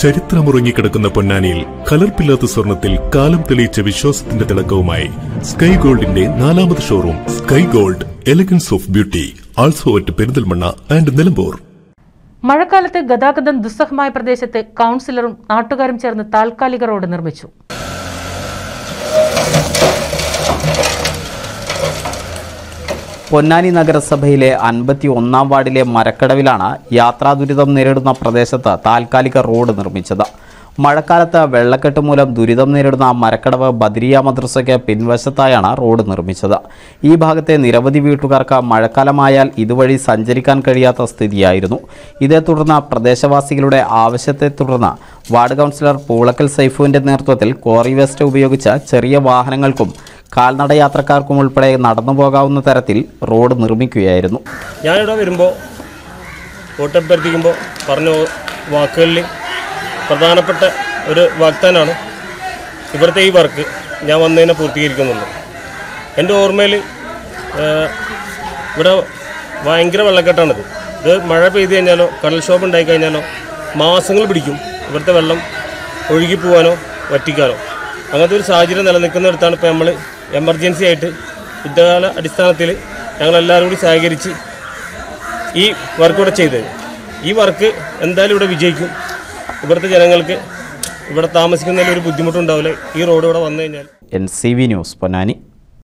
ചരിത്രമുറങ്ങിക്കിടക്കുന്ന പൊന്നാനിയിൽ കലർപ്പില്ലാത്ത സ്വർണത്തിൽ കാലം തെളിയിച്ച വിശ്വാസത്തിന്റെ തിളക്കവുമായി സ്കൈ ഗോൾഡിന്റെ നാലാമത് showroom sky gold elegance of beauty also at Perinthalmanna and Nilambur മഴക്കാലത്ത് ഗതാഗതം ദുസ്സഹമായ പ്രദേശത്ത് കൗൺസിലറും നാട്ടുകാരും ചേർന്ന് താൽക്കാലിക റോഡ് നിർമ്മിച്ചു പൊന്നാനി നഗരസഭയിലെ അൻപത്തി ഒന്നാം വാർഡിലെ മരക്കടവിലാണ് യാത്രാ ദുരിതം നേരിടുന്ന പ്രദേശത്ത് താൽക്കാലിക റോഡ് നിർമ്മിച്ചത് മഴക്കാലത്ത് വെള്ളക്കെട്ട് മൂലം ദുരിതം നേരിടുന്ന മരക്കടവ് ബദ്രിയ മദ്രസയ്ക്ക് പിൻവശത്തായാണ് റോഡ് നിർമ്മിച്ചത് ഈ ഭാഗത്തെ നിരവധി വീട്ടുകാർക്ക് മഴക്കാലമായാൽ ഇതുവഴി സഞ്ചരിക്കാൻ കഴിയാത്ത സ്ഥിതിയായിരുന്നു ഇതേ തുടർന്ന് പ്രദേശവാസികളുടെ ആവശ്യത്തെ തുടർന്ന് വാർഡ് കൗൺസിലർ പൂളക്കൽ സൈഫുവിന്റെ നേതൃത്വത്തിൽ കോറി വേസ്റ്റ് ഉപയോഗിച്ച് ചെറിയ വാഹനങ്ങൾക്കും കാൽനട യാത്രക്കാർക്കും ഉൾപ്പെടെ നടന്നു പോകാവുന്ന തരത്തിൽ റോഡ് നിർമ്മിക്കുകയായിരുന്നു ഞാനിവിടെ വരുമ്പോൾ വോട്ട് അഭ്യർത്ഥിക്കുമ്പോൾ പറഞ്ഞ വാക്കുകളിൽ പ്രധാനപ്പെട്ട ഒരു വാഗ്ദാനമാണ് ഇവിടുത്തെ ഈ വർക്ക് ഞാൻ വന്നതിനെ പൂർത്തീകരിക്കുന്നുണ്ട് എൻ്റെ ഓർമ്മയിൽ ഇവിടെ ഭയങ്കര വെള്ളക്കെട്ടാണിത് ഇത് മഴ പെയ്ത് കഴിഞ്ഞാലോ കടൽക്ഷോഭം ഉണ്ടായി കഴിഞ്ഞാലോ മാസങ്ങൾ പിടിക്കും ഇവിടുത്തെ വെള്ളം ഒഴുകി പോകാനോ വറ്റിക്കാനോ അങ്ങനത്തെ ഒരു സാഹചര്യം നിലനിൽക്കുന്നിടത്താണ് ഇപ്പോൾ നമ്മൾ എമർജൻസി ആയിട്ട് യുദ്ധകാല അടിസ്ഥാനത്തിൽ ഞങ്ങളെല്ലാവരും കൂടി സഹകരിച്ച് ഈ വർക്ക് ഇവിടെ ചെയ്തത് ഈ വർക്ക് എന്തായാലും ഇവിടെ വിജയിക്കും ഇവിടുത്തെ ജനങ്ങൾക്ക് ഇവിടെ താമസിക്കുന്നതിൽ ഒരു ബുദ്ധിമുട്ടുണ്ടാവില്ല ഈ റോഡ് ഇവിടെ വന്നു കഴിഞ്ഞാൽ N C V news Ponnani